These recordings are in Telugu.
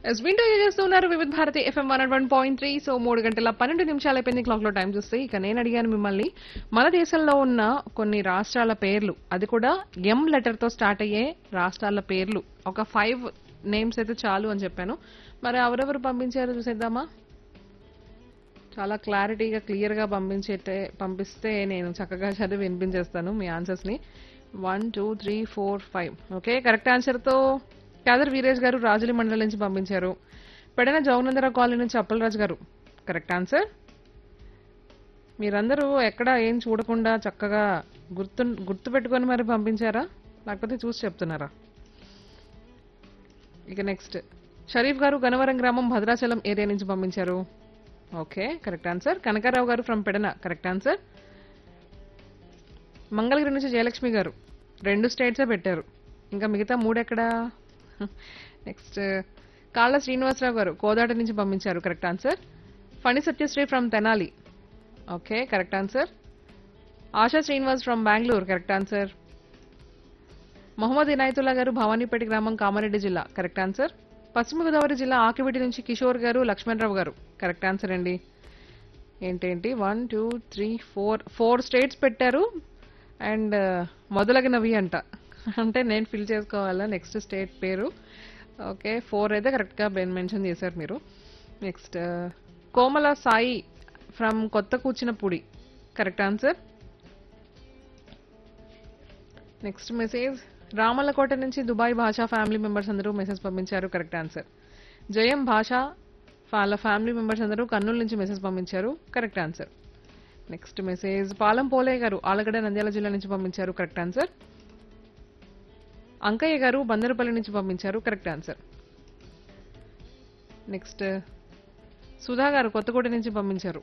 ఎస్ వింటూ ఎంజాయ్ చేస్తున్నారు Vividh Bharati FM one one point three so మూడు గంటల పన్నెండు నిమిషాలు అయిపోయింది క్లాక్ లో టైం చూస్తే ఇక నేను అడిగాను మిమ్మల్ని మన దేశంలో ఉన్న కొన్ని రాష్ట్రాల పేర్లు అది కూడా ఎం లెటర్ తో స్టార్ట్ అయ్యే రాష్ట్రాల పేర్లు ఒక ఫైవ్ నేమ్స్ అయితే చాలు అని చెప్పాను మరి ఎవరెవరు పంపించారో చూసేద్దామా చాలా క్లారిటీగా క్లియర్ గా పంపించేటే పంపిస్తే నేను చక్కగా చదివి వినిపించేస్తాను మీ ఆన్సర్స్ ని one two three four five okay correct answer తో కాదర్ వీరేష్ గారు రాజులి మండలం నుంచి పంపించారు పెడన జోగనందరావు కాలనీ నుంచి అప్పలరాజు గారు కరెక్ట్ ఆన్సర్ మీరందరూ ఎక్కడ ఏం చూడకుండా చక్కగా గుర్తు గుర్తు పెట్టుకొని మరి పంపించారా లేకపోతే చూసి చెప్తున్నారా ఇక నెక్స్ట్ షరీఫ్ గారు గనవరం గ్రామం భద్రాచలం ఏరియా నుంచి పంపించారు okay correct answer Kanakarao garu from Pedana correct answer Mangalagiri నుంచి జయలక్ష్మి గారు రెండు స్టేట్సే పెట్టారు ఇంకా మిగతా మూడు ఎక్కడా నెక్స్ట్ కాళ్ళ శ్రీనివాసరావు గారు కోదాట నుంచి పంపించారు correct answer Phani Satyasri from Tenali okay correct answer Asha Srinivas from Bengaluru correct answer Mohammed Inayatullah garu Bhavanipeta గ్రామం కామారెడ్డి జిల్లా కరెక్ట్ ఆన్సర్ పశ్చిమ గోదావరి జిల్లా ఆకివిటి నుంచి కిషోర్ గారు లక్ష్మణరావు గారు కరెక్ట్ ఆన్సర్ అండి ఏంటేంటి one two three four four states పెట్టారు అండ్ మొదలగినవి అంట అంటే నేను ఫిల్ చేసుకోవాలా నెక్స్ట్ స్టేట్ పేరు ఓకే ఫోర్ అయితే కరెక్ట్గా మెన్షన్ చేశారు మీరు నెక్స్ట్ కోమల సాయి ఫ్రమ్ కొత్త Kuchinapudi correct answer next message Ramallakota నుంచి దుబాయ్ భాషా ఫ్యామిలీ మెంబర్స్ అందరూ మెసేజ్ పంపించారు కరెక్ట్ ఆన్సర్ జయం భాష వాళ్ళ ఫ్యామిలీ మెంబర్స్ అందరూ కర్నూలు నుంచి మెసేజ్ పంపించారు correct answer next message Palam Pole garu Allagadda Nandyal జిల్లా నుంచి పంపించారు కరెక్ట్ ఆన్సర్ అంకయ్య గారు బందరపల్లి నుంచి పంపించారు కరెక్ట్ ఆన్సర్ నెక్స్ట్ సుధా గారు కొత్తకోట నుంచి పంపించారు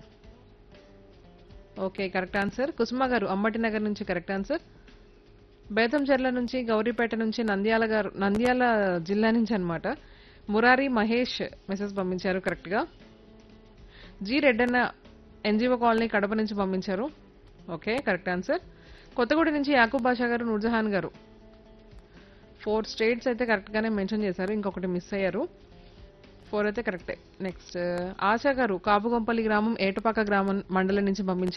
ఓకే కరెక్ట్ ఆన్సర్ కుసుమ గారు అమ్మటి నగర్ నుంచి కరెక్ట్ ఆన్సర్ బేతంచెర్ల నుంచి గౌరీపేట నుంచి నంద్యాల గారు నంద్యాల జిల్లా నుంచి అన్నమాట మురారి మహేష్ మెసేజ్ పంపించారు కరెక్ట్గా G Reddanna NGO colony Kadapa నుంచి పంపించారు ఓకే కరెక్ట్ ఆన్సర్ కొత్తగూడ నుంచి యాకూబ్ బాషా గారు నూర్జహాన్ గారు ఫోర్ స్టేట్స్ అయితే కరెక్ట్గానే మెన్షన్ చేశారు ఇంకొకటి మిస్ అయ్యారు ఫోర్ అయితే కరెక్టే నెక్స్ట్ ఆశా గారు కాపుగొంపల్లి గ్రామం ఏటపాక గ్రామం మండలం నుంచి పంపించారు